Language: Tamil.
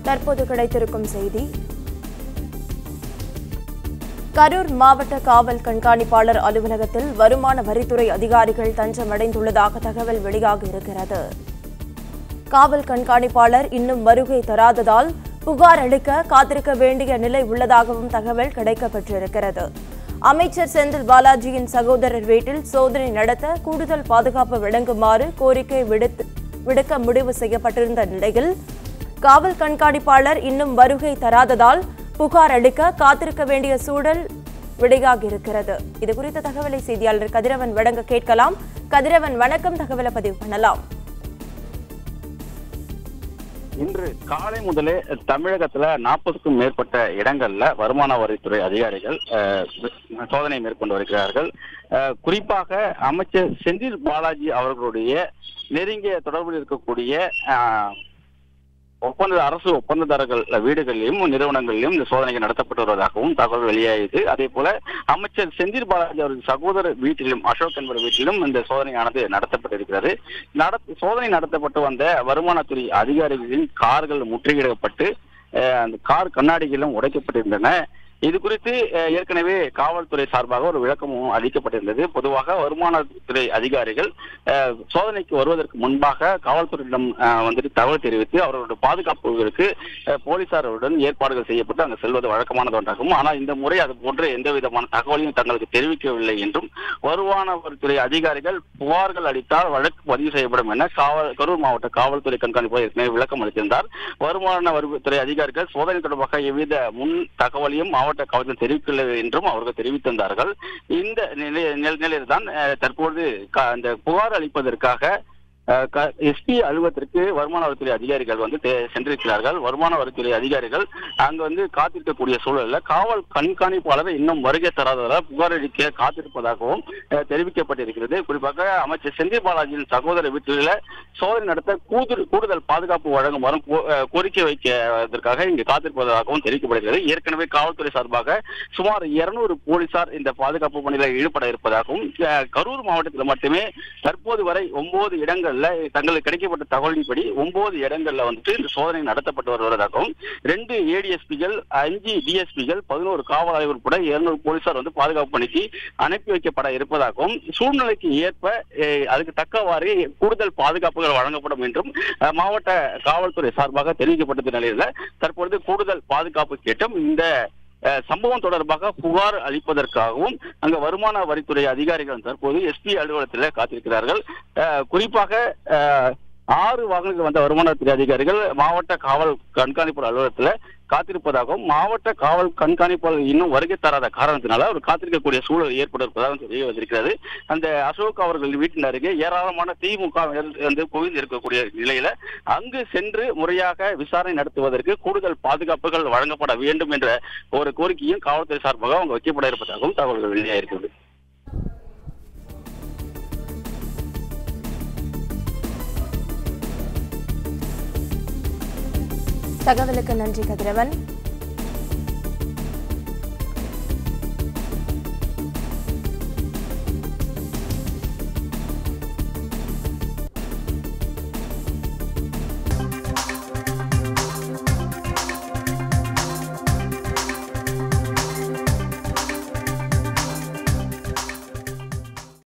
தற்போது கிடைத்திருக்கும் செய்தி கரூர் மாவட்ட காவல் கண்காணிப்பாளர் அலுவலகத்தில் வருமான வரித்துறை அதிகாரிகள் தஞ்சமடைந்துள்ளதாக தகவல் வெளியாகி இருக்கிறது காவல் கண்காணிப்பாளர் இன்னும் வருகை தராததால் புகார் அளிக்க காத்திருக்க வேண்டிய நிலை உள்ளதாகவும் தகவல் கிடைக்கப்பெற்றிருக்கிறது அமைச்சர் செந்தில் பாலாஜியின் சகோதரர் வீட்டில் சோதனை நடத்த கூடுதல் பாதுகாப்பு வழங்குமாறு கோரிக்கை விடுத்து விடுக்க முடிவு செய்யப்பட்டிருந்த நிலையில் காவல் கண்காணிப்பாளர் இன்னும் வருகை தராததால் புகார் அளிக்க காத்திருக்க வேண்டிய சூழல் விடையாகி இருக்கிறது இது குறித்த தகவலை செய்தியாளர் கதிரவன் வழங்க கேட்கலாம் கதிரவன் வணக்கம் தகவலை பதிவு பண்ணலாம் இன்று காலை முதலே தமிழகத்துல நாற்பதுக்கும் மேற்பட்ட இடங்கள்ல வருமான வரித்துறை அதிகாரிகள் அஹ், சோதனை மேற்கொண்டு வருகிறார்கள் அஹ், குறிப்பாக அமைச்சர் செந்தில் பாலாஜி அவர்களுடைய நெருங்கிய தொடர்பில் இருக்கக்கூடிய அஹ், ஒப்பந்த அரசு ஒப்பந்ததாரர்கள் வீடுகளிலும் நிறுவனங்களிலும் இந்த சோதனைகள் நடத்தப்பட்டு வருவதாகவும் தகவல் வெளியாகியது அதே போல அமைச்சர் செந்தில் பாலாஜி அவரது சகோதரர் வீட்டிலும் அசோக் என்பவர் வீட்டிலும் இந்த சோதனையானது நடத்தப்பட்டிருக்கிறது நடத்த சோதனை நடத்தப்பட்டு வந்த வருமானத்துறை அதிகாரிகளின் கார்கள் முற்றுகையிடப்பட்டு அஹ், அந்த கார் கண்ணாடிகளும் உடைக்கப்பட்டிருந்தன இது குறித்து அஹ், ஏற்கனவே காவல்துறை சார்பாக ஒரு விளக்கமும் அளிக்கப்பட்டிருந்தது பொதுவாக வருமானத்துறை அதிகாரிகள் அஹ், சோதனைக்கு வருவதற்கு முன்பாக காவல்துறையிடம் அஹ், வந்துட்டு தகவல் தெரிவித்து அவர்களுடைய பாதுகாப்புகளுக்கு அஹ், போலீசாருடன் ஏற்பாடுகள் செய்யப்பட்டு அங்கு செல்வது வழக்கமானது ஒன்றாகும் ஆனால் இந்த முறை அது போன்ற எந்த விதமான தகவலையும் தங்களுக்கு தெரிவிக்கவில்லை என்றும் வருமான வரித்துறை அதிகாரிகள் புகார்கள் அளித்தால் வழக்கு பதிவு செய்யப்படும் என காவல் கரூர் மாவட்ட காவல்துறை கண்காணிப்பு ஏற்கனவே விளக்கம் அளித்திருந்தார் வருமான வரித்துறை அதிகாரிகள் சோதனை தொடர்பாக எவ்வித முன் தகவலையும் மாவட்ட காவல்துறை தெரிவிக்கவில்லை என்றும் அவர்கள் தெரிவித்திருந்தார்கள் இந்த நிலை நிலையில் தான் தற்போது க- அந்த புகார் அளிப்பதற்காக எஸ்பி அலுவலகத்திற்கு வருமான வரித்துறை அதிகாரிகள் வந்து தே- சென்றிருக்கிறார்கள் வருமான வரித்துறை அதிகாரிகள் அங்க வந்து காத்திருக்கக்கூடிய சூழல்ல காவல் கண்காணிப்பாளர் இன்னும் வருகை தராததால் புகார் அளிக்க காத்திருப்பதாகவும் அஹ், தெரிவிக்கப்பட்டிருக்கிறது குறிப்பாக அமைச்சர் செந்தில் பாலாஜியின் சகோதர வீட்டில் சோதனை நடத்த கூடுதல் கூடுதல் பாதுகாப்பு வழங்குமாறும் கோ- அஹ், கோரிக்கை வைப்பதற்காக இங்கு காத்திருப்பதாகவும் தெரிவிக்கப்படுகிறது ஏற்கனவே காவல்துறை சார்பாக சுமார் 200 போலீசார் இந்த பாதுகாப்பு பணியில் ஈடுபட இருப்பதாகவும் அஹ், கரூர் மாவட்டத்தில் மட்டுமே தற்போது வரை ஒன்பது இடங்கள்ல தங்களுக்கு கிடைக்கப்பட்ட தகவலின்படி ஒன்பது இடங்கள்ல வந்துட்டு இந்த சோதனை நடத்தப்பட்டு வருவதாகவும் ரெண்டு ஏடிஎஸ்பிகள் அஞ்சு டிஎஸ்பிகள் பதினோரு காவல் ஆய்வர் உட்பட 200 போலீசார் வந்து பாதுகாப்பு பணிக்கு அனுப்பி வைக்கப்பட இருப்பதாகவும் சூழ்நிலைக்கு ஏற்ப அஹ், அதுக்கு தக்கவாறு கூடுதல் பாதுகாப்புகள் வழங்கப்படும் என்றும் அஹ், மாவட்ட காவல்துறை சார்பாக தெரிவிக்கப்பட்ட நிலையில தற்பொழுது கூடுதல் பாதுகாப்பு கேட்டும் இந்த அஹ், சம்பவம் தொடர்பாக புகார் அளிப்பதற்காகவும் அங்க வருமான வரித்துறை அதிகாரிகள் தற்போது எஸ்பி அலுவலகத்தில் காத்திருக்கிறார்கள் அஹ், குறிப்பாக அஹ், ஆறு வாகனங்கள் வந்த வருமான வரித்துறை அதிகாரிகள் மாவட்ட காவல் கண்காணிப்பு அலுவலகத்தில் காத்திருப்பதாகவும் மாவட்ட காவல் கண்காணிப்பாளர் இன்னும் வருகை தராத காரணத்தினால அவர் காத்திருக்கக்கூடிய சூழல் ஏற்பட்டிருப்பதாக தெரிய வந்திருக்கிறது அந்த அசோக் அவர்கள் வீட்டின் அருகே ஏராளமான திமுக வந்து குவிந்து இருக்கக்கூடிய நிலையில அங்கு சென்று முறையாக விசாரணை நடத்துவதற்கு கூடுதல் பாதுகாப்புகள் வழங்கப்பட வேண்டும் என்ற ஒரு கோரிக்கையும் காவல்துறை சார்பாக அவங்க வைக்கப்பட இருப்பதாகவும் தகவல்கள் வெளியாயிருக்கிறது தகவலுக்கு நன்றி கதிரவன்